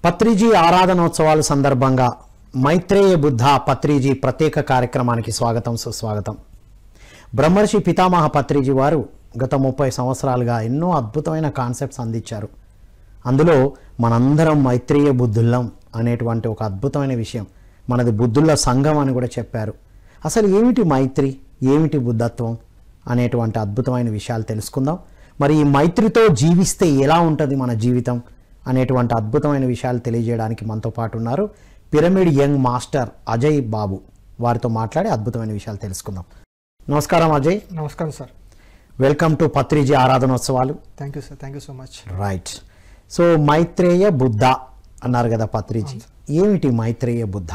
పత్రిజీ ఆరాధనోత్సవాల సందర్భంగా మైత్రేయ బుద్ధ పత్రిజీ ప్రత్యేక కార్యక్రమానికి స్వాగతం సుస్వాగతం బ్రహ్మర్షి పితామహ పత్రిజీ వారు గత ముప్పై సంవత్సరాలుగా ఎన్నో అద్భుతమైన కాన్సెప్ట్స్ అందించారు అందులో మనందరం మైత్రేయ బుద్ధుల్లం అనేటువంటి ఒక అద్భుతమైన విషయం మనది బుద్ధుల సంఘం అని కూడా చెప్పారు అసలు ఏమిటి మైత్రి ఏమిటి బుద్ధత్వం అనేటువంటి అద్భుతమైన విషయాలు తెలుసుకుందాం మరి ఈ మైత్రితో జీవిస్తే ఎలా ఉంటుంది మన జీవితం అనేటువంటి అద్భుతమైన విషయాలు తెలియజేయడానికి మనతో పాటు ఉన్నారు pyramid young master Ajay Babu వారితో మాట్లాడి అద్భుతమైన విషయాలు తెలుసుకుందాం నమస్కారం అజయ్ నమస్కారం సార్ వెల్కమ్ టు పత్రిజీ ఆరాధనోత్సవాలు thank you sir thank you so much right so Maitreya Buddha అన్నారు కదా పత్రిజీ ఏమిటి మైత్రేయ బుద్ధ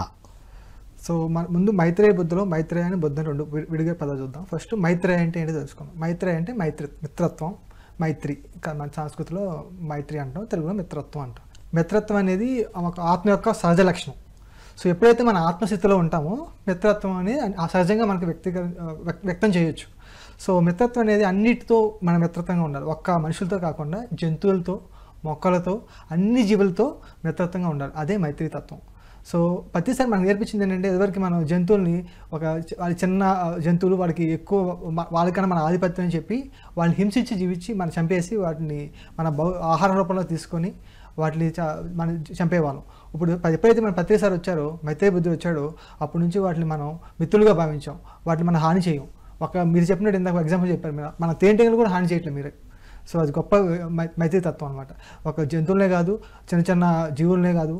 సో మన ముందు మైత్రేయ బుద్ధలో మైత్రేయ అని బుద్ధ రెండు వి- విడిగా పదాలు చూద్దాం ఫస్ట్ మైత్రేయ అంటే ఏంటి తెలుసుకుందాం మైత్రేయ అంటే మైత్రి మిత్రత్వం మైత్రి కా- మన సంస్కృతిలో మైత్రి అంటాం తెలుగులో మిత్రత్వం అంటాం మిత్రత్వం అనేది ఒక ఆత్మ యొక్క సహజ లక్షణం సో ఎప్పుడైతే మన ఆత్మస్థితిలో ఉంటామో మిత్రత్వం అనేది ఆ సహజంగా మనకి వ్యక్తిగత వ్యక్- వ్యక్తం చేయొచ్చు సో మిత్రత్వం అనేది అన్నిటితో మన మిత్రత్వంగా ఉండాలి ఒక్క మనుషులతో కాకుండా జంతువులతో మొక్కలతో అన్ని జీవులతో మిత్రత్వంగా ఉండాలి అదే మైత్రి తత్వం సో ప్రతిసారి మనకు నేర్పించింది ఏంటంటే ఇదివరకు మనం జంతువుల్ని ఒక చి- వాళ్ళ చిన్న ఆ, జంతువులు వాడికి ఎక్కువ మ- వాళ్ళకన్నా మన ఆధిపత్యం అని చెప్పి వాళ్ళని హింసించి జీవించి మనం చంపేసి వాటిని మన బౌ ఆహార రూపంలో తీసుకొని వాటిని చ- మనం చంపేవాళ్ళం ఇప్పుడు ప- ఎప్పుడైతే మన ప్రతిసారి వచ్చారో మైత్రేయ బుద్ధుడు వచ్చాడో అప్పటి నుంచి వాటిని మనం మిత్రులుగా భావించాం వాటిని మనం హాని చేయం ఒక మీరు చెప్పినట్టు ఇందాక ఎగ్జాంపుల్ చెప్పారు మీరు మన తేనెటీగలు కూడా హాని చేయట్లేదు మీరు సో అది గొప్ప మై- మైత్రి తత్వం అనమాట ఒక జంతువులనే కాదు చిన్న చిన్న జీవులనే కాదు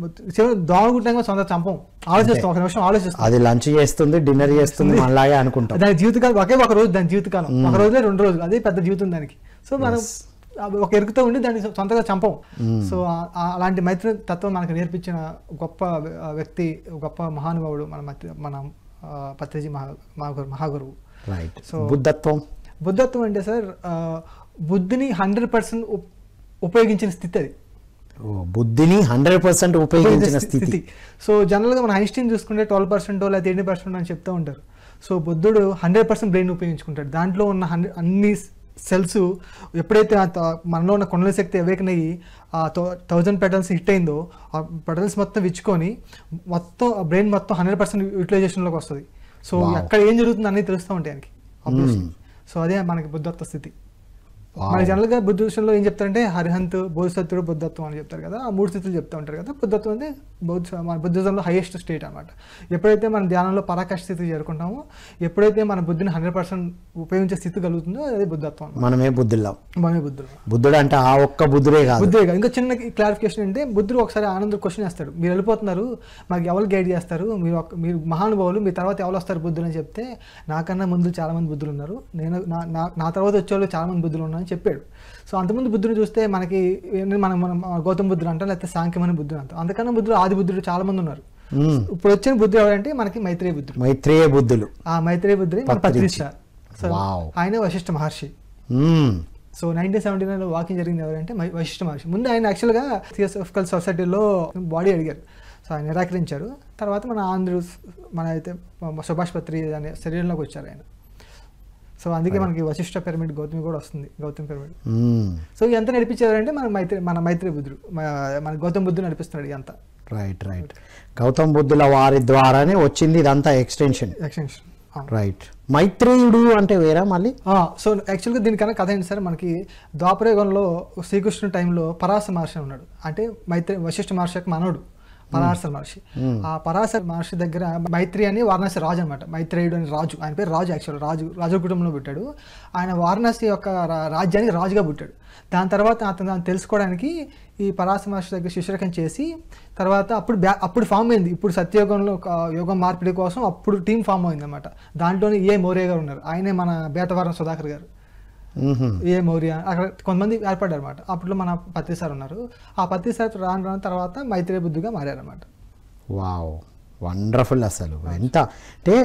దోమ గుట్టంగా సొంత చంపం ఆలోచిస్తాం ఒక నిమిషం ఆలోచిస్తాం అది లంచ్ చేస్తుంది డిన్నర్ చేస్తుంది మనలాగే అనుకుంటాం దాని జీవితకాలం ఒకే ఒక రోజు దాని జీవితకాలం ఒక రోజులే రెండు రోజులు అదే పెద్ద జీవితం దానికి సో మనం అవి ఒక ఎరుకుతో ఉండి దాన్ని సొంతగా చంపం సో ఆ- ఆ- అలాంటి మైత్రి తత్వం మనకు నేర్పించిన గొప్ప వ్య- వ్యక్తి గొప్ప మహానుభావుడు మన మధ్య మన ఆ, పత్రిజీ మహా మహాగురు మహాగురువు రైట్ So- బుద్ధత్వం బుద్ధత్వం అంటే సార్ ఆ, బుద్ధిని హండ్రెడ్ పర్సెంట్ ఉపయోగించిన స్థితి అది ఓ, బుద్ధిని హండ్రెడ్ పర్సెంట్ ఉపయోగించిన స్థితి సో జనరల్గా మన ఐన్స్టీన్ చూసుకుంటే ట్వెల్వ్ పర్సెంట్ లేదా ఎయిటీ పర్సెంట్ అని చెప్తూ ఉంటారు సో బుద్ధుడు హండ్రెడ్ పర్సెంట్ బ్రెయిన్ ఉపయోగించుకుంటాడు దాంట్లో ఉన్న హండ్రెడ్ అన్ని సెల్స్ ఎప్పుడైతే ఆ త- మనలో ఉన్న కొండల శక్తి అవేకన్ అయ్యి ఆ థౌజండ్ పెటల్స్ హిట్ అయిందో ఆ పెటల్స్ మొత్తం విచ్చుకొని మొత్తం బ్రెయిన్ మొత్తం హండ్రెడ్ పర్సెంట్ యూటిలైజేషన్లోకి వస్తుంది సో Wow. ఎక్కడ ఏం జరుగుతుంది అన్నీ తెలుస్తూ ఉంటాయి ఆయనకి obviously. సో అదే మనకి బుద్ధత్వ స్థితి Wow. మన జనరల్గా బుద్ధ విషయంలో ఏం చెప్తారంటే హరిహంత్ బోధిసత్వుడు బుద్ధత్వం అని చెప్తారు కదా ఆ మూడు స్థితులు చెప్తూ ఉంటారు కదా బుద్ధత్వం అంటే బౌద్ధ మన బుద్ధిజంలో హైయెస్ట్ స్టేట్ అనమాట ఎప్పుడైతే మన ధ్యానంలో పరాకాష్ఠ స్థితికి చేరుకుంటామో ఎప్పుడైతే మన బుద్ధిని హండ్రెడ్ పర్సెంట్ ఉపయోగించే స్థితి కలుగుతుందో అదే బుద్ధత్వం అన్నమాట. మనమే బుద్ధుల్లాం మనమే బుద్ధుడు బుద్ధుడు అంటే ఆ ఒక్క బుద్ధుడే కాదు బుద్ధుడే కాదు. ఇంకా చిన్న క్లారిఫికేషన్ అంటే బుద్ధుడు ఒకసారి ఆనంద్ క్వశ్చన్ వేస్తాడు మీరు వెళ్ళిపోతున్నారు మాకు ఎవరు గైడ్ చేస్తారు మీరు ఒక- మీరు మహానుభావులు మీ తర్వాత ఎవరు వస్తారు బుద్ధులు అని చెప్తే నాకన్నా ముందు చాలా మంది బుద్ధులు ఉన్నారు నేను నా నా- నా తర్వాత వచ్చేవాళ్ళు చాలా మంది బుద్ధులు ఉన్నారని చెప్పాడు సో అంతకుముందు బుద్ధుని చూస్తే మనకి ఏంటి మనం మనం గౌతమ బుద్ధుడు అంటాం లేకపోతే సాంఖ్యమని బుద్ధుడు అంటాం అంతకన్నా బుద్ధుడు ఆది బుద్ధుడు చాలా మంది ఉన్నారు మ్మ్. ఇప్పుడు వచ్చిన బుద్ధుడు ఎవరంటే మనకి మైత్రేయ బుద్ధుడు మైత్రేయ బుద్ధులు ఆ మైత్రేయ బుద్ధుడి మన పత్రిజీ. పత్రిష so Wow. ఆయన వశిష్ఠ మహర్షి మ్మ్. సో నైన్టీన్ సెవెంటీ నైన్లో వాకింగ్ జరిగింది ఎవరంటే మై- వశిష్ఠ మహర్షి ముందు ఆయన యాక్చువల్గా థియోసఫికల్ సొసైటీలో బాడీ అడిగారు సో ఆయన నిరాకరించారు తర్వాత మన ఆంధ్ర మన అయితే మ- సుభాష్ పత్రి అనే శరీరంలోకి వచ్చారు ఆయన సో అందుకే మనకి వశిష్ఠ పిరమిడ్ గౌతమి కూడా వస్తుంది గౌతమ్ పిరమిడ్ మ్మ్. సో ఎంత నడిపించారంటే మన మైత్రి మన మైత్రి బుద్ధుడు మ- మన గౌతమ్ బుద్ధుడు నడిపిస్తున్నాడు ఇదంతా రైట్ రైట్ గౌతమ్ బుద్ధుల వారి ద్వారానే వచ్చింది ఇదంతా ఎక్స్టెన్షన్ ఎక్స్టెన్షన్ రైట్ మైత్రేయుడు అంటే వేరా మళ్ళీ సో యాక్చువల్గా దీనికన్నా కథ ఏంటి సార్ మనకి ద్వాపరయుగంలో శ్రీకృష్ణుడి టైంలో పరాశర మహర్షి ఉన్నాడు అంటే మైత్రి వశిష్ఠ మహర్షి యొక్క మనవడు పరాశర మహర్షి ఆ పరాశర మహర్షి దగ్గర మైత్రి అని వారణాసి రాజు అనమాట మైత్రేయుడు అని రాజు ఆయన పేరు రాజు యాక్చువల్ రాజు రాజు కుటుంబంలో పుట్టాడు ఆయన వారణాసి యొక్క రా- రాజ్యానికి రాజుగా పుట్టాడు దాని తర్వాత అతను దాన్ని తెలుసుకోవడానికి ఈ పరాశర మహర్షి దగ్గర శిష్యరకం చేసి తర్వాత అప్పుడు బ్యా అప్పుడు ఫామ్ అయింది ఇప్పుడు సత్యయుగంలో ఒక యుగం మార్పిడి కోసం అప్పుడు టీం ఫామ్ అయింది అనమాట దాంట్లోనే ఏ మౌర్య గారు ఉన్నారు ఆయనే మన బేతవారం సుధాకర్ గారు మ్మ్హ. ఏ మౌర్య అక్కడ కొంతమంది ఏర్పడ్డారు అనమాట అప్పుడు మన పత్రి సార్ ఉన్నారు ఆ పత్రి సార్ రాను రాను తర్వాత మైత్రేయ బుద్ధిగా మారారనమాట వావ్ వండర్ఫుల్ అసలు ఎంత అంటే ఒక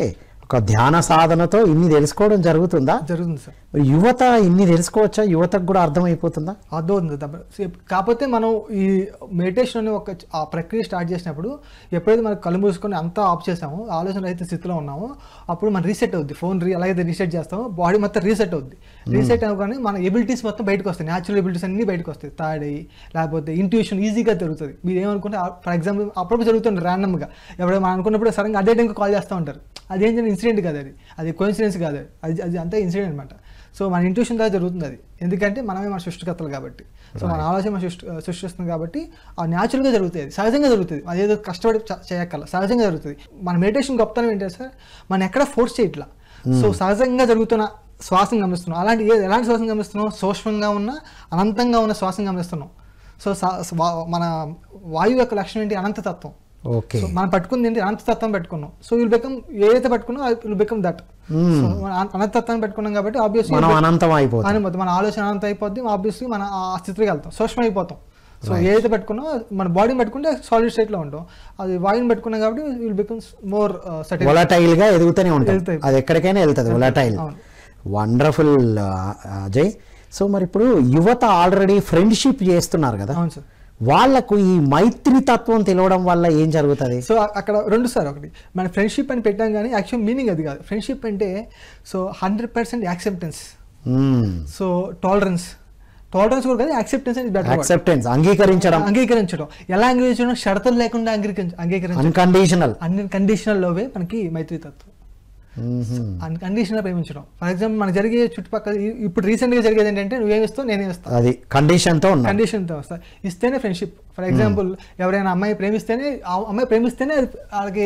ఒక ధ్యాన సాధనతో ఇన్ని తెలుసుకోవడం జరుగుతుందా జరుగుతుంది సార్ మరి యువత ఇన్ని తెలుసుకోవచ్చా యువతకు కూడా అర్థమైపోతుందా అర్థమవుతుంది తప్ప కాకపోతే మనం ఈ మెడిటేషన్ అనే ఒక ఆ ప్రక్రియ స్టార్ట్ చేసినప్పుడు ఎప్పుడైతే మనం కళ్ళు మూసుకొని అంతా ఆఫ్ చేసామో ఆలోచన రహిత స్థితిలో ఉన్నామో అప్పుడు మనం రీసెట్ అవుద్ది ఫోన్ రీ ఎలాగైతే రీసెట్ చేస్తామో బాడీ మొత్తం రీసెట్ అవుద్ది రీసెట్ అవ్వగానే మన ఎబిలిటీస్ మొత్తం బయటకు వస్తాయి న్యాచురల్ ఎబిలిటీస్ అన్ని బయటకు వస్తాయి తాడి లేకపోతే ఇంట్యూషన్ ఈజీగా జరుగుతుంది మీరు ఏమనుకుంటే ఫర్ ఎగ్జాంపుల్ అప్పుడప్పుడు జరుగుతుంది ర్యాండమ్గా ఎవరైనా మనం అనుకున్నప్పుడు సడన్గా అదే టైంకి కాల్ చేస్తూ ఉంటారు అదేం ఇన్సిడెంట్ కాదు అది అది కోయిన్సిడెన్స్ కాదు అది. అది అది అంతా ఇన్సిడెంట్ అనమాట సో మన ఇంట్యూషన్ ద్వారా జరుగుతుంది అది ఎందుకంటే మనమే మన సృష్టికర్తలు కాబట్టి సో మన ఆలోచన మనం సృష్టి సృష్టిస్తుంది కాబట్టి ఆ న్యాచురల్గా జరుగుతుంది అది సహజంగా జరుగుతుంది అదేదో కష్టపడి చ- చేయక్కల సహజంగా జరుగుతుంది మన మెడిటేషన్ గొప్పతనం ఏంటంటే సార్ మనం ఎక్కడ ఫోర్స్ చేయట్లా సో సహజంగా జరుగుతున్న శ్వాసం గమనిస్తున్నాం అలాంటి ఏ ఎలాంటి శ్వాసం గమనిస్తున్నాం సూక్ష్మంగా ఉన్న అనంతంగా ఉన్న శ్వాసం గమనిస్తున్నాం సో సా- వా- మన వాయువు యొక్క లక్షణం ఏంటి అనంతతత్వం ఓకే సో మనం పట్టుకుంది ఏంటి అనంతతత్వం పెట్టుకున్నాం సో విల్ బికమ్ ఏదైతే పట్టుకున్నాం విల్ బికమ్ దట్ సో అనంతతత్వాన్ని పెట్టుకున్నాం కాబట్టి ఆబ్వియస్లీ మనం అనంతం అయిపోతాం అనుమతి మన ఆలోచన అనంత అయిపోద్ది ఆబ్వియస్లీ మన ఆ స్థితికి వెళ్తాం సూక్ష్మ అయిపోతాం సో ఏదైతే పెట్టుకున్నామో మన బాడీని పెట్టుకుంటే సాలిడ్ స్టేట్లో ఉంటాం అది వాయుని పెట్టుకున్నాం కాబట్టి will becomes more subtle volatile గా ఎదుగుతూనే ఉంటుంది వెళ్తాయి. అది ఎక్కడికైనా వెళ్తుంది వొలటైల్ అవును. వండర్ఫుల్ అజయ్ సో మరి ఇప్పుడు యువత ఆల్రెడీ ఫ్రెండ్షిప్ చేస్తున్నారు కదా అవును సార్ వాళ్ళకు ఈ మైత్రి తత్వం తెలియడం వల్ల ఏం జరుగుతుంది సో అ- అక్కడ రెండు సార్ ఒకటి మన ఫ్రెండ్షిప్ అని పెట్టాం కానీ యాక్చువల్ మీనింగ్ అది కాదు ఫ్రెండ్షిప్ అంటే so hundred percent acceptance so tolerance tolerance కూడా కాదు యాక్సెప్టెన్స్ అనేది బెటర్ యాక్సెప్టెన్స్ అంగీకరించడం అంగీకరించడం ఎలా అంగీకరించడం షరతులు లేకుండా అంగీకరించ అంగీకరించడం అన్కండిషనల్ అన్ని కండిషనల్ లోవే మనకి మైత్రితత్వం అన్కండిషనల్ ప్రేమించడం ఫర్ ఎగ్జాంపుల్ మనకు జరిగే చుట్టుపక్కల ఈ- ఇప్పుడు రీసెంట్ గా జరిగేది ఏంటంటే నువ్వేమి ఇస్తావు నేనే ఇస్తాను అది కండిషన్ తో ఉన్నా కండిషన్తో వస్తా ఇస్తేనే ఫ్రెండ్షిప్ ఫర్ ఎగ్జాంపుల్ ఎవరైనా అమ్మాయి ప్రేమిస్తేనే ఆ అమ్మాయి ప్రేమిస్తేనే అది వాళ్ళకి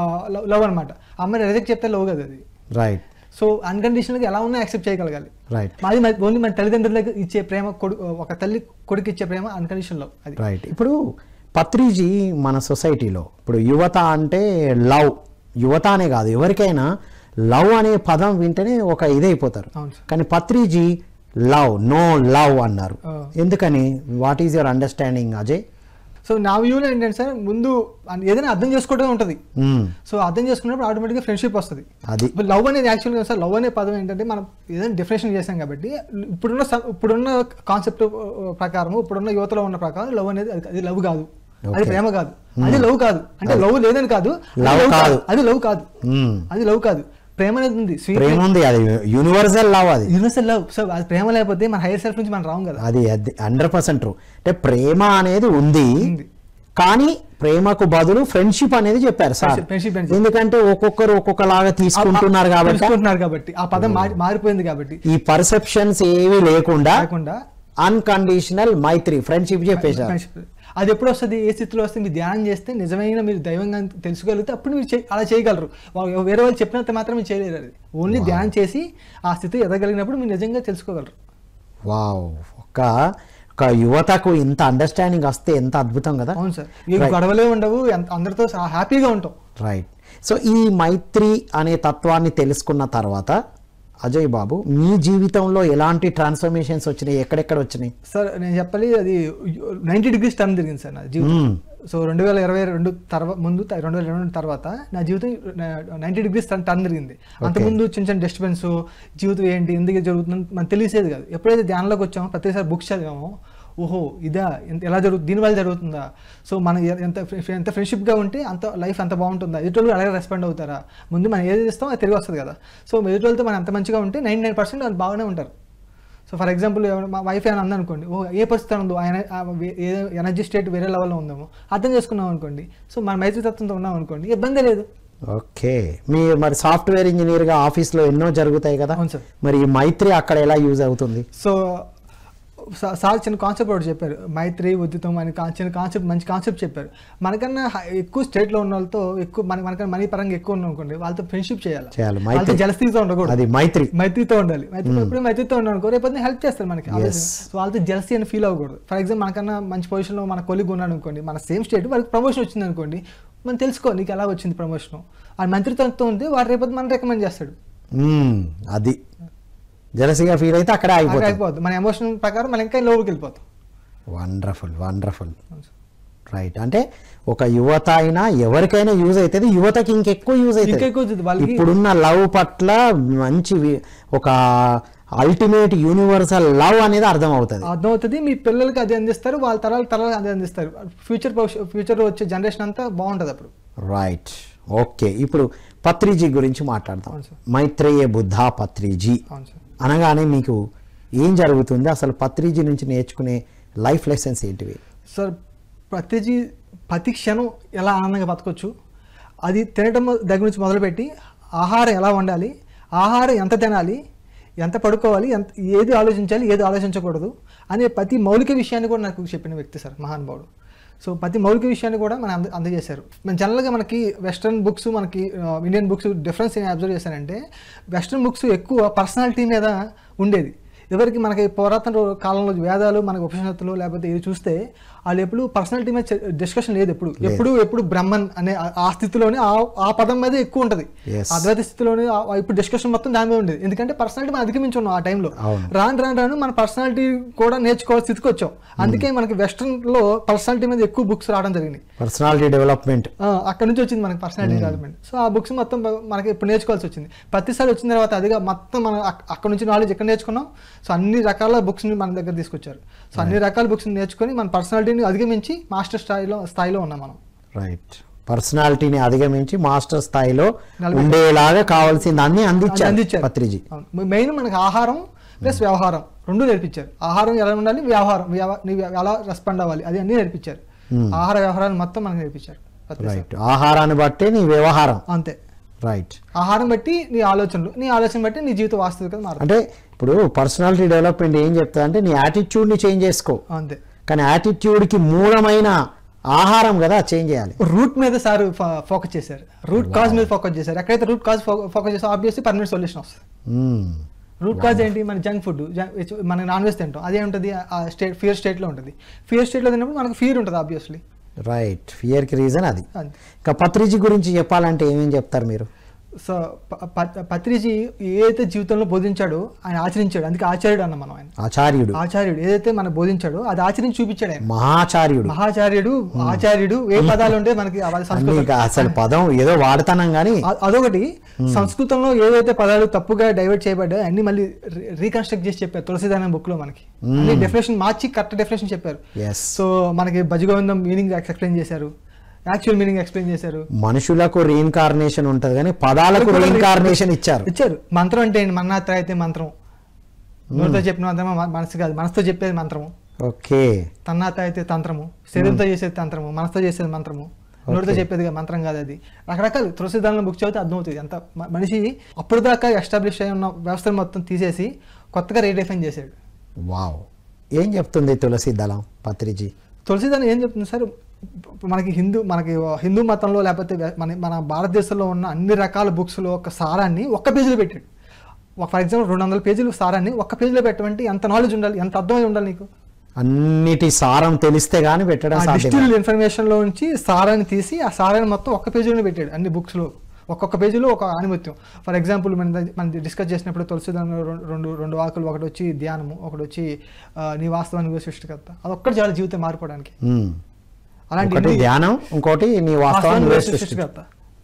లవ్ అనమాట అమ్మాయి రిజెక్ట్ చెప్తే లవ్ కదా అది రైట్ సో అన్కండిషనల్గా ఎలా ఉన్నా యాక్సెప్ట్ చేయగలగాలి రైట్ మాది ఓన్లీ మన తల్లిదండ్రులకు ఇచ్చే ప్రేమ కొడు ఒక తల్లి కొడుకు ఇచ్చే ప్రేమ అన్కండిషనల్ లవ్ అది రైట్ ఇప్పుడు పత్రిజీ మన సొసైటీలో ఇప్పుడు యువత అంటే లవ్ యువత అనే కాదు ఎవరికైనా లవ్ అనే పదం వింటేనే ఒక ఇదైపోతారు అవును సార్ కానీ పత్రిజీ లవ్ నో లవ్ అన్నారు ఆ. ఎందుకని what is your understanding Ajay so నా వ్యూలో ఏంటంటే సార్ ముందు అన్- ఏదైనా అర్థం చేసుకోవడమే ఉంటుంది మ్మ్. సో అర్థం చేసుకున్నప్పుడు ఆటోమేటిక్గా ఫ్రెండ్షిప్ వస్తుంది అది ఇప్పుడు లవ్ అనేది యాక్చువల్గా సార్ లవ్ అనే పదం ఏంటంటే మనం ఏదైనా డెఫినేషన్ చేసాం కాబట్టి ఇప్పుడున్న స- ఇప్పుడున్న కాన్సెప్ట్ ప్రకారం ఇప్పుడున్న యువతలో ఉన్న ప్రకారం లవ్ అనేది అది- అది లవ్ కాదు అది Okay. ప్రేమ కాదు అది లవ్ కాదు అంటే లవ్ లేదని కాదు అది Love love కాదు. అది లవ్ కాదు మ్మ్. అది లవ్ కాదు ప్రేమ అనేది ఉంది స్వీట్ ప్రేమ ఉంది అది యూనివర్సల్ లవ్ అది యూనివర్సల్ లవ్ సో అది ప్రేమ లేకపోతే మన హైయర్ సెల్ఫ్ నుంచి మనం రాం కదా అది హండ్రెడ్ పర్సెంట్ ట్రూ అంటే ప్రేమ అనేది ఉంది ఉంది. కానీ ప్రేమకు బదులు ఫ్రెండ్షిప్ అనేది చెప్పారు సార్ Friendship- friendship అనేది. ఎందుకంటే ఒక్కొక్కరు ఒక్కొక్కలాగా తీసుకుంటున్నారు కాబట్టి తెలుసుకుంటున్నారు కాబట్టి ఆ పదం మారి- మారిపోయింది కాబట్టి ఈ పర్సెప్షన్స్ ఏవి లేకుండా కాకుండా అన్కండిషనల్ మైత్రి ఫ్రెండ్షిప్ చెప్పేశారు friendship. అది ఎప్పుడు వస్తుంది ఏ స్థితిలో వస్తుంది మీరు ధ్యానం చేస్తే నిజమైన మీరు దైవంగా తెలుసుకోగలిగితే అప్పుడు మీరు చే- అలా చేయగలరు వాళ్ళు- వేరే వాళ్ళు చెప్పినంత మాత్రం మీరు చేయలేరు అది ఓన్లీ ధ్యానం చేసి ఆ స్థితి ఎదగలిగినప్పుడు మీరు నిజంగా తెలుసుకోగలరు వావ్ ఒక ఒక యువతకు ఇంత అండర్స్టాండింగ్ వస్తే ఎంత అద్భుతం కదా అవును సార్ ఏ గొడవలే ఉండవు ఎంత- అందరితో సహా హ్యాపీగా ఉంటాం రైట్ సో ఈ మైత్రి అనే తత్వాన్ని తెలుసుకున్న తర్వాత అజయ్ బాబు మీ జీవితంలో ఎలాంటి ట్రాన్స్ఫర్మేషన్స్ వచ్చినాయి ఎక్కడెక్కడ వచ్చినాయి సార్ నేను చెప్పాలి అది నైంటీ డిగ్రీస్ టర్న్ తిరిగింది సార్ నా జీవితం మ్మ్. సో రెండు వేల ఇరవై రెండు తర్వాత ముందు త- రెండు వేల ఇరవై రెండు తర్వాత నా జీవితం నైంటీ డిగ్రీస్ టర్న్ టర్న్ తిరిగింది అంతకుముందు చిన్న చిన్న డిస్టర్బెన్స్ జీవితం ఏంటి ఎందుకు జరుగుతుంది మనకు తెలిసేది కాదు ఎప్పుడైతే ధ్యానంలోకి వచ్చామో ప్రతిసారి బుక్స్ చదివామో ఓహో ఇదా ఎంత ఎలా జరుగుతుంది దీనివల్ల జరుగుతుందా సో మనం ఎ- ఎంత ఫ్రె- ఎంత ఫ్రెండ్షిప్గా ఉంటే అంత లైఫ్ అంత బాగుంటుందా ఎదుటి అలాగే రెస్పాండ్ అవుతారా ముందు మనం ఏది ఇస్తామో అది తిరిగి వస్తుంది కదా సో ఎదుటి వాళ్ళతో మనం ఎంత మంచిగా ఉంటే నైన్ నైన్ పర్సెంట్ వాళ్ళు బాగానే ఉంటారు సో ఫర్ ఎగ్జాంపుల్ మా వైఫ్ అని అందనుకోండి ఓ ఏ పరిస్థితి ఉందో ఆయన ఆ వే- ఏ ఎనర్జీ స్టేట్ వేరే లెవెల్లో ఉందేమో అర్థం చేసుకున్నాం అనుకోండి సో మన మైత్రితత్వంతో ఉన్నాం అనుకోండి ఇబ్బంది లేదు ఓకే మీరు మరి సాఫ్ట్వేర్ ఇంజనీర్గా ఆఫీస్లో ఎన్నో జరుగుతాయి కదా అవును సార్ మరి ఈ మైత్రి అక్కడ ఎలా యూజ్ అవుతుంది సో సా- సార్ చిన్న కాన్సెప్ట్ ఒకటి చెప్పారు మైత్రి ఉద్యుతం అని కా- చిన్న కాన్సెప్ట్ మంచి కాన్సెప్ట్ చెప్పారు మనకన్నా హై- ఎక్కువ స్టేట్లో ఉన్న వాళ్ళతో ఎక్కువ మన మనకన్నా మనీ పరంగా ఎక్కువ ఉన్నాం అనుకోండి వాళ్ళతో ఫ్రెండ్షిప్ చేయాలి చేయాలి వాళ్ళతో మైత్రి జలస్తీతో ఉండకూడదు అది మైత్రి మైత్రితో ఉండాలి మైత్రి ఎప్పుడు మైత్రితో ఉండనుకో రేపు హెల్ప్ చేస్తారు మనకి Yes. సో వాళ్ళతో జెల్సీ అని ఫీల్ అవ్వకూడదు ఫర్ ఎగ్జాంపుల్ మనకన్నా మంచి పొజిషన్లో మన కొలిగ్ ఉన్నాడు అనుకోండి మన సేమ్ స్టేట్ వాళ్ళకి ప్రమోషన్ వచ్చింది అనుకోండి మనం తెలుసుకో నీకు ఎలా వచ్చింది ప్రమోషన్ ఆ మంత్రితో ఉంటే వాడు రేపు మనం రికమెండ్ చేస్తాడు మ్మ్. అది జలసిగా ఫీల్ అయితే అక్కడే అక్కడ అయిపోతుంది అయిపోద్ది మన ఎమోషన్ ప్రకారం మనం ఇంకా లోపలికి వెళ్ళిపోతాం వండర్ఫుల్ వండర్ఫుల్ రైట్ అంటే ఒక యువత అయినా ఎవరికైనా యూజ్ అవుతుంది యువతకి ఇంకెక్కువ యూజ్ ఇంకా అవుతుంది ఎక్కువ అవుతుంది. వాళ్ళకి ఇప్పుడున్న లవ్ పట్ల మంచి వి- ఒక అల్టిమేట్ యూనివర్సల్ లవ్ అనేది అర్థం అవుతుంది అర్థమవుతుంది మీ పిల్లలకి అది అందిస్తారు వాళ్ళ తరాల తరాలు అది అందిస్తారు ఫ్యూచర్ ఫ్యూచర్ వచ్చే జనరేషన్ అంతా బాగుంటుంది అప్పుడు రైట్ ఓకే ఇప్పుడు పత్రిజీ గురించి మాట్లాడదాం అవును సార్. మైత్రేయ బుద్ధ పత్రిజీ అవును సార్ అనగానే మీకు ఏం జరుగుతుంది అసలు పత్రిజీ నుంచి నేర్చుకునే లైఫ్ లెసన్స్ ఏంటివి సార్ ప్రతిజీ ప్రతి క్షణం ఎలా ఆనందంగా బతకొచ్చు అది తినటం దగ్గర నుంచి మొదలుపెట్టి ఆహారం ఎలా వండాలి ఆహారం ఎంత తినాలి ఎంత పడుకోవాలి ఎంత ఏది ఆలోచించాలి ఏది ఆలోచించకూడదు అనే ప్రతి మౌలిక విషయాన్ని కూడా నాకు చెప్పిన వ్యక్తి సార్ మహానుభావుడు సో ప్రతి మౌలిక విషయాన్ని కూడా మనం అంద అందజేశారు మన జనరల్గా మనకి వెస్ట్రన్ బుక్స్ మనకి ఆ, ఇండియన్ బుక్స్ డిఫరెన్స్ నేను అబ్జర్వ్ చేశానంటే వెస్ట్రన్ బుక్స్ ఎక్కువ పర్సనాలిటీ మీద ఉండేది ఎవరికి మనకి పురాతన రో- కాలంలో వేదాలు మనకి ఉపనిషత్తులు లేకపోతే ఇది చూస్తే వాళ్ళు ఎప్పుడు పర్సనాలిటీ మీద డిస్కషన్ లేదు ఎప్పుడు ఎప్పుడు ఎప్పుడు బ్రహ్మన్ అనే ఆ- ఆ స్థితిలోనే ఆ ఆ పదం మీద ఎక్కువ ఉంటుంది Yes. అద్వైత స్థితిలోనే ఆ- ఆ ఇప్పుడు డిస్కషన్ మొత్తం దాని మీద ఉండేది ఎందుకంటే పర్సనాలిటీ మనం అధిగమించి ఉన్నాం ఆ టైంలో అవును. రాను రాను రాను మన పర్సనాలిటీ కూడా నేర్చుకోవాల్సిన స్థితికి వచ్చాం అందుకే మనకి వెస్ట్రన్ లో పర్సనాలిటీ మీద ఎక్కువ బుక్స్ రావడం జరిగింది పర్సనాలిటీ డెవలప్మెంట్ ఆ, అక్కడ నుంచి వచ్చింది మనకి పర్సనాలిటీ డెవలప్మెంట్ సో ఆ బుక్స్ మొత్తం బ- మనకి ఇప్పుడు నేర్చుకోవాల్సి వచ్చింది ప్రతిసారి వచ్చిన తర్వాత అదిగా మొత్తం మనం అక్- అక్కడ నుంచి నాలెడ్జ్ ఎక్కడ నేర్చుకున్నాం సో అన్ని రకాల బుక్స్ని మన దగ్గర తీసుకొచ్చారు సో అన్ని రకాల బుక్స్ని నేర్చుకొని మన పర్సనాలిటీని అధిగమించి మాస్టర్ స్థాయిలో స్థాయిలో ఉన్నాం మనం రైట్ పర్సనాలిటీని అధిగమించి మాస్టర్ స్థాయిలో నలభై- ఉండేలాగా కావాల్సింది అన్ని అందించారు అందించారు పత్రిజీ అవును. మెయిన్ మనకి ఆహారం ప్లస్ వ్యవహారం రెండు నేర్పించారు ఆహారం ఎలా ఉండాలి వ్యవహారం వ్యవ- నీవు ఎలా రెస్పాండ్ అవ్వాలి అది అన్ని నేర్పించారు ఆహార వ్యవహారాలు మొత్తం మనకి నేర్పించారు ప్రతిసారి. రైట్ ఆహారాన్ని బట్టే నీ వ్యవహారం అంతే రైట్ ఆహారం బట్టి నీ ఆలోచనలు నీ ఆలోచన బట్టి నీ జీవిత వాస్తవికత మారుతుంది అంటే ఇప్పుడు పర్సనాలిటీ డెవలప్మెంట్ ఏం చెప్తా అంటే నీ యాటిట్యూడ్ని చేంజ్ చేసుకో అంతే కానీ యాటిట్యూడ్కి మూలమైన ఆహారం కదా చేంజ్ చేయాలి రూట్ మీద సార్ ఫోకస్ చేశారు రూట్ కాజ్ మీద ఫోకస్ చేశారు ఎక్కడైతే రూట్ కాజ్ ఫోకస్ చేస్తే ఆబ్వియస్లీ పర్మనెంట్ సొల్యూషన్ వస్తుంది మ్మ్. రూట్ కాజ్ ఏంటి మన జంక్ ఫుడ్ మన నాన్ వెజ్ తింటాం అదే ఉంటుంది ఆ స్టేట్ ఫియర్ స్టేట్లో ఉంటుంది ఫియర్ స్టేట్లో తిన్నప్పుడు మనకు ఫియర్ ఉంటుంది ఆబ్వియస్లీ రైట్ ఫియర్కి రీజన్ అది అంతే ఇంకా పత్రిజీ గురించి చెప్పాలంటే ఏమేం చెప్తారు మీరు సో ప- ప- పత్రిజీ ఏదైతే జీవితంలో బోధించాడో ఆయన ఆచరించాడు అందుకే ఆచార్యుడు అన్న మనం ఆయన ఆచార్యుడు ఆచార్యుడు ఏదైతే మన బోధించాడో అది ఆచరించి చూపించాడు ఆయన మహాచార్యుడు మహాచార్యుడు ఆచార్యుడు ఏ పదాలు ఉంటే మనకి వాళ్ళ అన్ని సంస్కృతం ఇక అసలు పదం ఏదో వాడతానం కానీ అ- అదొకటి సంస్కృతంలో ఏదైతే పదాలు తప్పుగా డైవర్ట్ చేయబడ్డాయో అన్ని మళ్ళీ రీకన్స్ట్రక్ట్ చేసి చెప్పారు తులసిదానం బుక్ లో మనకి అన్ని డెఫినేషన్ మార్చి కరెక్ట్ డెఫినేషన్ చెప్పారు ఎస్ సో మనకి భజగోవిందం మీనింగ్ ఎక్స్ప్లెయిన్ చేశారు యాక్చువల్ మీనింగ్ ఎక్స్ప్లెయిన్ చేశారు మనుషులకు రీఇన్కార్నేషన్ ఉంటది కానీ పదాలకు రీఇన్కార్నేషన్ ఇచ్చారు ఇచ్చారు మంత్రం అంటే ఏంటి మన్నాత్ర అయితే మంత్రం నోటితో చెప్పిన మంత్రము మ- మనసు కాదు మనసుతో చెప్పేది మంత్రము ఓకే తన్నాత అయితే తంత్రము శరీరంతో చేసేది తంత్రము మనసుతో చేసేది మంత్రము నోటితో చెప్పేది కాదు, మంత్రం కాదు అది రకరకాలు తులసిదానం బుక్ చదివితే అర్థమవుతుంది ఎంత మ- మనిషి అప్పుడు దాకా ఎస్టాబ్లిష్ అయి ఉన్న వ్యవస్థను మొత్తం తీసేసి కొత్తగా రీడెఫైన్ చేశాడు వావ్ ఏం చెప్తుంది తులసి దళం పత్రిజీ తులసిదానం ఏం చెప్తుంది సార్ మనకి హిందూ మనకి హిందూ మతంలో లేకపోతే మన మన భారతదేశంలో ఉన్న అన్ని రకాల బుక్స్లో ఒక సారాన్ని ఒక్క పేజీలో పెట్టాడు ఫర్ ఎగ్జాంపుల్ రెండు వందల పేజీలు సారాన్ని ఒక్క పేజీలో పెట్టమంటే ఎంత నాలెడ్జ్ ఉండాలి ఎంత అర్థమై ఉండాలి నీకు అన్నిటి సారం తెలిస్తే గానీ పెట్టడం సాధ్యం డిజిటల్ ఇన్ఫర్మేషన్ లో నుంచి సారాన్ని తీసి ఆ సారాన్ని మొత్తం ఒక్క పేజీలోనే పెట్టాడు అన్ని బుక్స్ లో ఒక్కొక్క పేజీలో ఒక ఆనిమత్యం ఫర్ ఎగ్జాంపుల్ మన మనం డిస్కస్ చేసినప్పుడు తులసిదానం రెండు రెండు వాకులు ఒకటి వచ్చి ధ్యానము ఒకటి వచ్చి ఆ, నీ వాస్తవానికి సృష్టికర్త అది ఒక్కటి చాలా జీవితం మారిపోవడానికి మ్మ్. అలాంటి ఒకటి ఎన్ని- ధ్యానం ఇంకోటి నీ వాస్తవాన్ని వాస్తవానికి నువ్వే సృష్టి- సృష్టి సృష్టికర్త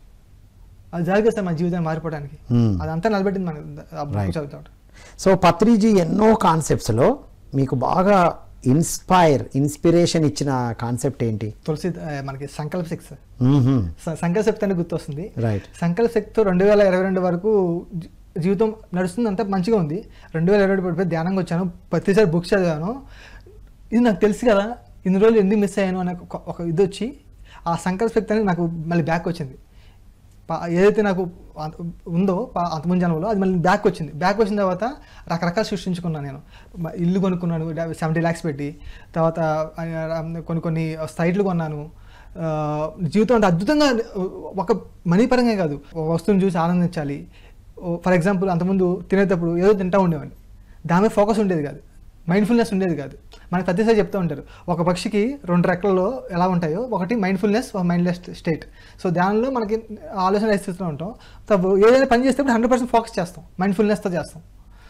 అది జరిగేస్తే మన జీవితం మారిపోవడానికి మ్మ్. అదంతా నిలబెట్టింది మన ఆ బుక్ Right. చదువుతా ఉంటే. సో పత్రిజీ ఎన్నో కాన్సెప్ట్స్లో మీకు బాగా ఇన్స్పైర్ ఇన్స్పిరేషన్ ఇచ్చిన కాన్సెప్ట్ ఏంటి తులసి ఆ, మనకి సంకల్ప శక్తి సార్. మ్మ్హ. స- సంకల్ప శక్తి అని గుర్తొస్తుంది రైట్ సంకల్ప శక్తితో రెండు వేల ఇరవై రెండు వరకు జీ- జీవితం నడుస్తుంది అంతా మంచిగా ఉంది రెండు వేల ఇరవై రెండు పడిపోయి ధ్యానంగా వచ్చాను ప్రతిసారి బుక్స్ చదివాను ఇది నాకు తెలుసు కదా ఇన్ని రోజులు ఎందుకు మిస్ అయ్యాను అనే ఒక ఒక ఇది వచ్చి ఆ సంకల్ప శక్తి అనేది నాకు మళ్ళీ బ్యాక్ వచ్చింది పా- ఏదైతే నాకు అంత- ఉందో పా- అంతకుముందు జన్మలో అది మళ్ళీ బ్యాక్ వచ్చింది బ్యాక్ వచ్చిన తర్వాత రకరకాలు సృష్టించుకున్నాను నేను మ- ఇల్లు కొనుక్కున్నాను సెవెంటీ ల్యాక్స్ పెట్టి తర్వాత ఆ, ఆ, కొన్ని కొన్ని సైట్లు కొన్నాను ఆ, జీవితం అంత అద్భుతంగా ఒక మనీ పరంగా కాదు ఒక వస్తువుని చూసి ఆనందించాలి ఫర్ ఎగ్జాంపుల్ అంతకుముందు తినేటప్పుడు ఏదో తింటా ఉండేవాడిని దాని మీద ఫోకస్ ఉండేది కాదు మైండ్ఫుల్నెస్ ఉండేది కాదు మనకి ప్రతిసారి చెప్తూ ఉంటారు ఒక పక్షికి రెండు రెక్కలలో ఎలా ఉంటాయో ఒకటి మైండ్ఫుల్నెస్ ఒక మైండ్లెస్ స్టేట్ సో దానిలో మనకి ఆలోచన స్థితిలో ఉంటాం తప్ప ఏదైనా పని చేసేటప్పుడు హండ్రెడ్ పర్సెంట్ ఫోకస్ చేస్తాం మైండ్ఫుల్నెస్తో చేస్తాం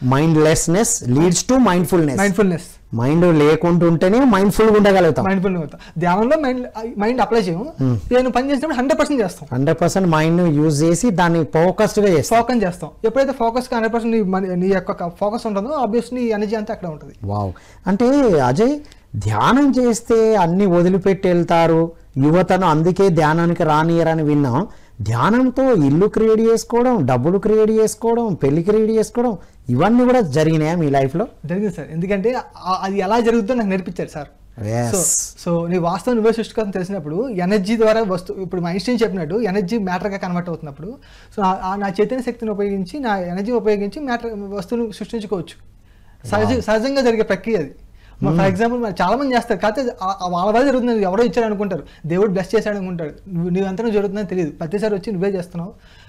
mindlessness leads to mindfulness mindfulness mind లేకుంటుంటేనే మైండ్ఫుల్ గా ఉండగలుగుతాం మైండ్ఫుల్ అవుతాం ధ్యానంలో మైండ్ మైండ్ అప్లై చేయము నేను పని చేసినప్పుడు హండ్రెడ్ పర్సెంట్ చేస్తాం హండ్రెడ్ పర్సెంట్ మైండ్ యూజ్ చేసి దాన్ని ఫోకస్డ్ గా చేస్తాం ఫోకస్ చేస్తాం ఎప్పుడైతే ఫోకస్ హండ్రెడ్ పర్సెంట్ నీ మన- నీ యొక్క ఫోకస్ ఉంటుందో ఆబ్వియస్ నీ ఎనర్జీ అంతా అక్కడ ఉంటుంది వావ్ అంటే అజయ్ ధ్యానం చేస్తే అన్ని వదిలిపెట్టి వెళ్తారు యువతను అందుకే ధ్యానానికి రానియరని విన్నాం ధ్యానంతో ఇల్లు క్రియేట్ చేసుకోవడం డబ్బులు క్రియేట్ చేసుకోవడం పెళ్లి క్రియేట్ చేసుకోవడం ఇవన్నీ కూడా జరిగినాయా మీ లైఫ్లో జరిగింది సార్ ఎందుకంటే ఆ- అది ఎలా జరుగుతుందో నాకు నేర్పించారు సార్ Yes. సో సో నీ వాస్తవం నువ్వే సృష్టికం తెలిసినప్పుడు ఎనర్జీ ద్వారా వస్తు ఇప్పుడు మా ఇన్స్టిన్ చెప్పినట్టు ఎనర్జీ మ్యాటర్గా కన్వర్ట్ అవుతున్నప్పుడు సో ఆ- ఆ నా చైతన్య శక్తిని ఉపయోగించి నా ఎనర్జీ ఉపయోగించి మ్యాటర్ వస్తువును సృష్టించుకోవచ్చు సహజ సహజంగా జరిగే ప్రక్రియ అది ఫర్ ఎగ్జాంపుల్ మరి చాలా మంది చేస్తారు కాకపోతే ఆ- ఆ వాళ్ళ వల్ల జరుగుతుంది ఎవరో ఇచ్చారు అనుకుంటారు దేవుడు బ్లెస్ చేశాడు అనుకుంటాడు నువ్వు నువ్వు ఎంత జరుగుతుందని తెలియదు ప్రతిసారి వచ్చి నువ్వే చేస్తున్నావు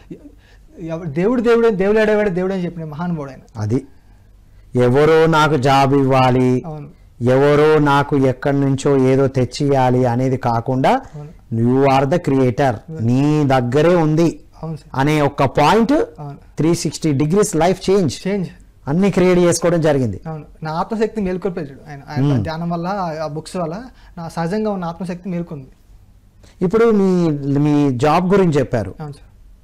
ఎవ- దేవుడు దేవుడు దేవుడు ఆడేవాడు దేవుడు అని చెప్పిన మహానుభావుడు ఆయన అది ఎవరో నాకు జాబ్ ఇవ్వాలి అవును ఎవరో నాకు ఎక్కడి నుంచో ఏదో తెచ్చియాలి అనేది కాకుండా అవును. యు ఆర్ ద క్రియేటర్ నీ దగ్గరే ఉంది అవును సార్ అనే ఒక పాయింట్ అవును three sixty degrees life change change అన్ని క్రియేట్ చేసుకోవడం జరిగింది అవును నా ఆత్మశక్తి మేల్కొల్పాడు ఆయన ఆయన ధ్యానం వల్ల ఆ బుక్స్ వల్ల నా సహజంగా ఉన్న ఆత్మశక్తి మేల్కొంది ఇప్పుడు మీ మీ జాబ్ గురించి చెప్పారు అవును sir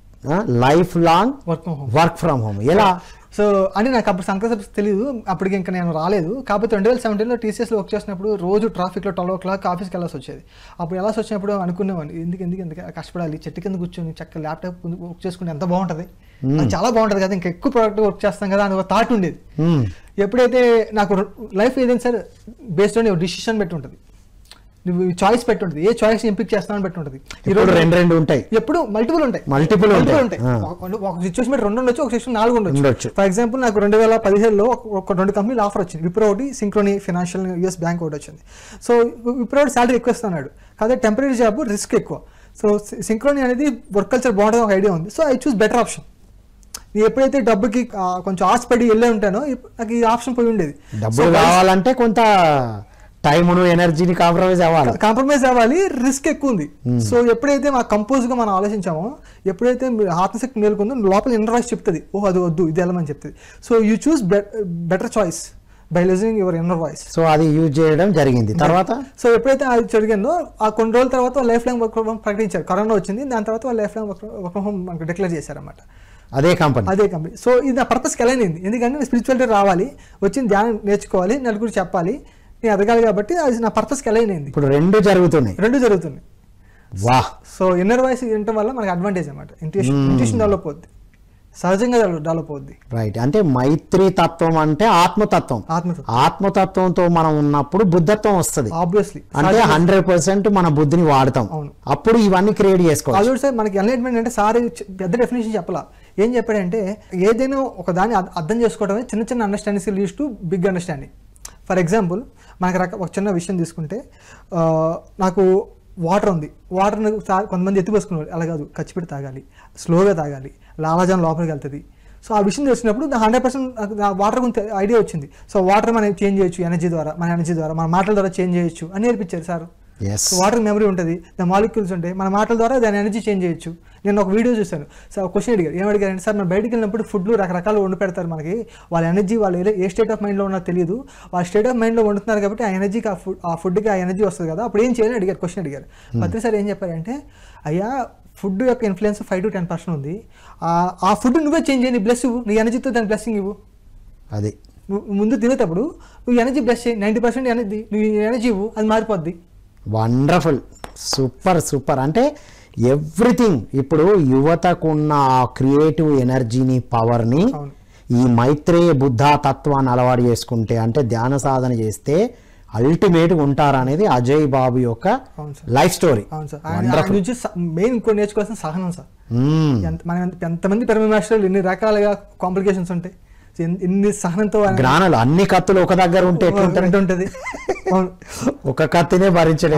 life long work from home work from home ఎలా సో అంటే నాకు అప్పుడు సంక్రాంతి తెలియదు అప్పటికి ఇంకా నేను రాలేదు కాకపోతే రెండు వేల సెవెంటీన్లో టీసీఎస్లో వర్క్ చేసినప్పుడు రోజు ట్రాఫిక్లో ట్వెల్వ్ ఓ క్లాక్ ఆఫీస్కి వెళ్ళాల్సి వచ్చేది అప్పుడు వెళ్ళాల్సి వచ్చినప్పుడు అనుకునేవాడిని ఎందుకు ఎందుకు ఎందుకు కష్టపడాలి చెట్టు కింద కూర్చొని చక్క ల్యాప్టాప్ వర్క్ చేసుకుంటే ఎంత బాగుంటుంది అది చాలా బాగుంటుంది కదా ఇంకా ఎక్కువ ప్రోడక్ట్ వర్క్ చేస్తాం కదా అని ఒక థాట్ ఉండేది Hmm. ఎప్పుడైతే నాకు లైఫ్ ఏదైనా సరే బేస్డ్ ఆన్ డిసిషన్ పెట్టి ఉంటుంది నువ్వు చాయిస్ పెట్టి ఉంటుంది ఏ చాయిస్ ఎంపిక చేస్తామని పెట్టి ఉంటుంది ఇప్పుడు రెండు రెండు ఉంటాయి ఎప్పుడు మల్టిపుల్ ఉంటాయి Multiple ఉంటాయి. ఉంటాయి ఆ. ఒక- ఒక సిచ్యువేషన్ పెట్టి రెండు ఉండొచ్చు ఒక సిచ్యువేషన్ నాలుగు ఉండొచ్చు ఉండొచ్చు. ఫర్ ఎగ్జాంపుల్ నాకు రెండు వేల పదిహేడులో ఒక- ఒక రెండు కంపెనీలు ఆఫర్ వచ్చింది విప్రో ఒకటి సింక్రోని ఫినాన్షియల్ యూఎస్ బ్యాంక్ ఒకటి వచ్చింది సో విప్రో ఒకటి శాలరీ ఎక్కువ ఇస్తున్నాడు కాదే టెంపరీ జాబ్ రిస్క్ ఎక్కువ సో సింక్రోని అనేది వర్క్ కల్చర్ బాగుంటుంది ఒక ఐడియా ఉంది so I choose better option నేను ఎప్పుడైతే డబ్బుకి ఆ, కొంచెం ఆశపడి వెళ్ళే ఉంటానో ఇప్పు- నాకు ఈ ఆప్షన్ పోయి ఉండేది డబ్బులు కావాలంటే కొంత టైమును ఎనర్జీని కాంప్రమైజ్ అవ్వాలి కాంప్రమైజ్ అవ్వాలి రిస్క్ ఎక్కువ ఉంది సో ఎప్పుడైతే మా కంపోజ్ గా మనం ఆలోచించామో ఎప్పుడైతే మీ ఆత్మశక్తి మేలుకుందో లోపల ఇన్నర్ వాయిస్ చెప్తుంది ఓ అది వద్దు ఇది వెళ్ళమని చెప్తుంది so you choose better choice by listening your inner voice so అది యూజ్ చేయడం జరిగింది తర్వాత సో ఎప్పుడైతే అది జరిగిందో ఆ కొన్ని రోజుల తర్వాత వాళ్ళు life long work from home ప్రకటించారు కరోనా వచ్చింది దాని తర్వాత వాళ్ళు life long work from home మనకు డిక్లేర్ చేశారన్నమాట అదే కంపెనీ అదే కంపెనీ సో ఇది నా పర్పస్కి వెళ్ళనింది ఎందుకంటే స్పిరిచువాలిటీ రావాలి వచ్చిన ధ్యానం నేర్చుకోవాలి నలుగురు చెప్పాలి నేను ఎదగాలి కాబట్టి అది నా పర్పస్కి వెళ్ళనింది ఇప్పుడు రెండు జరుగుతున్నాయి రెండు జరుగుతుంది వా సో ఇన్నర్ వాయిస్ వినటం వల్ల మనకి అడ్వాంటేజ్ అనమాట ఇంట్యూషన్ ఇంట్యూషన్ డెవలప్ అవుద్ది సహజంగా డెవలప్ అవుద్ది రైట్ అంటే మైత్రి తత్వం అంటే ఆత్మతత్వం ఆత్మతో ఆత్మతత్వంతో మనం ఉన్నప్పుడు బుద్ధత్వం వస్తుంది ఆబ్వియస్లీ అంటే హండ్రెడ్ పర్సెంట్ మన బుద్ధిని వాడతాం అవును. అప్పుడు ఇవన్నీ క్రియేట్ చేసుకోవాలి అది కూడా సార్ మనకి ఎన్లైట్మెంట్ అంటే సార్ చె- పెద్ద డెఫినేషన్ చెప్పాల ఏం చెప్పాడంటే ఏదైనా ఒక దాన్ని అర్థ- అర్థం చేసుకోవడమే చిన్న చిన్న understandings leads to big understanding for example మనకి రక ఒక చిన్న విషయం తీసుకుంటే ఆ, నాకు వాటర్ ఉంది వాటర్ కొంతమంది ఎత్తిపోసుకున్నారు అలా కాదు ఖర్చు పెట్టి తాగాలి స్లోగా తాగాలి లాలాజాన్ లోపలికి వెళ్తుంది సో ఆ విషయం తెలిసినప్పుడు హండ్రెడ్ పర్సెంట్ వాటర్ గురించి ఐడియా వచ్చింది సో వాటర్ మనం చేంజ్ చేయొచ్చు ఎనర్జీ ద్వారా మన ఎనర్జీ ద్వారా మన మాటల ద్వారా చేంజ్ చేయొచ్చు అని నేర్పించారు సార్ ఎస్ వాటర్ మెమరీ ఉంటుంది దాని మాలిక్యూల్స్ ఉంటాయి మన మాటల ద్వారా దాని ఎనర్జీ చేంజ్ చేయొచ్చు నేను ఒక వీడియో చూశాను సార్ క్వశ్చన్ అడిగారు ఏం అడిగారంటే సార్ మనం బయటికి వెళ్ళినప్పుడు ఫుడ్లు రకరకాలు వండి పెడతారు మనకి వాళ్ళ ఎనర్జీ వాళ్ళు ఏ- ఏ స్టేట్ ఆఫ్ మైండ్లో ఉన్నారో తెలియదు వాళ్ళ స్టేట్ ఆఫ్ మైండ్లో వండుతున్నారు కాబట్టి ఆ ఎనర్జీకి ఆ ఫుడ్ ఆ ఫుడ్కి ఆ ఎనర్జీ వస్తుంది కదా అప్పుడు ఏం చేయాలని అడిగారు క్వశ్చన్ అడిగారు పత్రి సార్ ఏం చెప్పారంటే అయ్యా ఫుడ్ యొక్క influence five to ten percent ఉంది ఆ- ఆ ఫుడ్ నువ్వే చేంజ్ చేయి నీ బ్లెస్ ఇవ్వు నీ ఎనర్జీతో దాని బ్లెస్సింగ్ ఇవ్వు అది నువ్వు ముందు తినేటప్పుడు నువ్వు ఎనర్జీ బ్లెస్ చేయి నైంటీ పర్సెంట్ ఎనర్జీ నువ్వు ఎనర్జీ ఇవ్వు అది మారిపోద్ది వండర్ఫుల్ సూపర్ సూపర్ అంటే ఎవ్రీథింగ్ ఇప్పుడు యువతకున్న ఆ క్రియేటివ్ ఎనర్జీని పవర్ని అవును ఈ మైత్రేయ బుద్ధ తత్వాన్ని అలవాటు చేసుకుంటే అంటే ధ్యాన సాధన చేస్తే అల్టిమేట్ ఉంటారనేది అజయ్ బాబు యొక్క అవును సార్ లైఫ్ స్టోరీ అవును సార్ ఆయన ఆయన నుంచి మెయిన్ ఇంకో నేర్చుకోవాల్సిన సహనం సార్ మ్మ్. ఎంత మనం ఎంత- ఎంతమంది పెరమ మాస్టర్లు ఎన్ని రకాలుగా కాంప్లికేషన్స్ ఉంటాయి సో ఎన్ని- ఎన్ని సహనంతో ఆయన జ్ఞానాలు అన్ని కత్తులు ఒక దగ్గర ఉంటే ఎట్లుంటాయి ఉంటుంది అవును ఒక కత్తినే భరించలేవు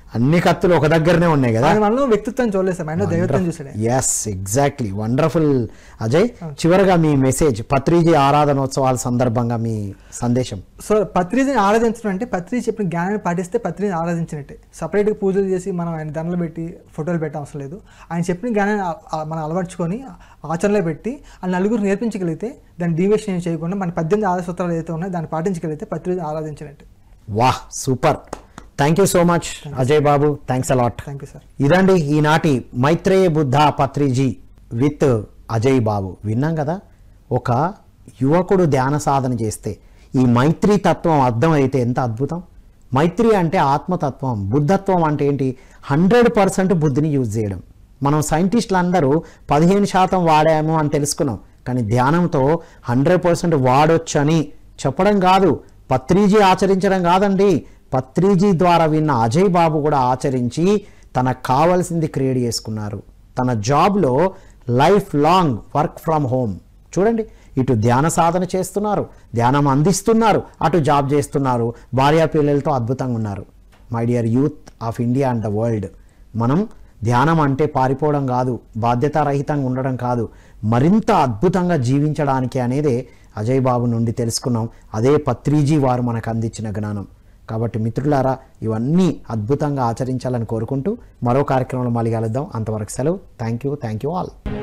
అన్ని కత్తులు ఒక దగ్గరనే ఉన్నాయి కదా ఆయన మనలో వ్యక్తిత్వం చూడలేదు సార్ ఆయన దైవత్వం చూసాడు ఎస్ ఎగ్జాక్ట్లీ వండర్ఫుల్ అజయ్ చివరగా మీ మెసేజ్ పత్రిజీ ఆరాధనోత్సవాల సందర్భంగా మీ సందేశం సో పత్రిజని ఆరాధించడం అంటే పత్రి చెప్పిన జ్ఞానాన్ని పాటిస్తే పత్రిని ఆరాధించినట్టే సపరేట్గా పూజలు చేసి మనం ఆయన దండలు పెట్టి ఫోటోలు పెట్టే అవసరం లేదు ఆయన చెప్పిన జ్ఞానాన్ని ఆ- ఆ- మనం అలవర్చుకొని ఆచరణలో పెట్టి ఆ నలుగురు నేర్పించగలిగితే దాన్ని డీవేషన్ ఏం చేయకుండా మన పద్దెనిమిది ఆధార సూత్రాలు ఏదైతే ఉన్నాయో దాన్ని పాటించగలిగితే పత్రిని ఆరాధించినట్టే వాహ్ super thank you so much Ajay Babu thanks a lot thank you sir ఇదండి ఈనాటి మైత్రేయ బుద్ధ పత్రిజీ విత్ అజయ్ బాబు విన్నాం కదా ఒక యువకుడు ధ్యాన సాధన చేస్తే ఈ మైత్రి తత్వం అర్థమైతే ఎంత అద్భుతం మైత్రి అంటే ఆత్మతత్వం బుద్ధత్వం అంటే ఏంటి హండ్రెడ్ పర్సెంట్ బుద్ధిని యూజ్ చేయడం మనం సైంటిస్టులు అందరూ పదిహేను శాతం వాడాము అని తెలుసుకున్నాం కానీ ధ్యానంతో హండ్రెడ్ పర్సెంట్ వాడొచ్చని చెప్పడం కాదు పత్రిజీ ఆచరించడం కాదండి పత్రిజీ ద్వారా విన్న అజయ్ బాబు కూడా ఆచరించి తనకు కావాల్సింది క్రియేట్ చేసుకున్నారు తన జాబ్లో life long work from home చూడండి ఇటు ధ్యాన సాధన చేస్తున్నారు ధ్యానం అందిస్తున్నారు అటు జాబ్ చేస్తున్నారు భార్యా పిల్లలతో అద్భుతంగా ఉన్నారు my dear youth of India and the world మనం ధ్యానం అంటే పారిపోవడం కాదు బాధ్యతారహితంగా ఉండడం కాదు మరింత అద్భుతంగా జీవించడానికి అనేదే అజయ్ బాబు నుండి తెలుసుకున్నాం అదే పత్రిజీ వారు మనకు అందించిన జ్ఞానం కాబట్టి మిత్రులారా ఇవన్నీ అద్భుతంగా ఆచరించాలని కోరుకుంటూ మరో కార్యక్రమంలో మళ్ళీ కలుద్దాం అంతవరకు సెలవు thank you thank you all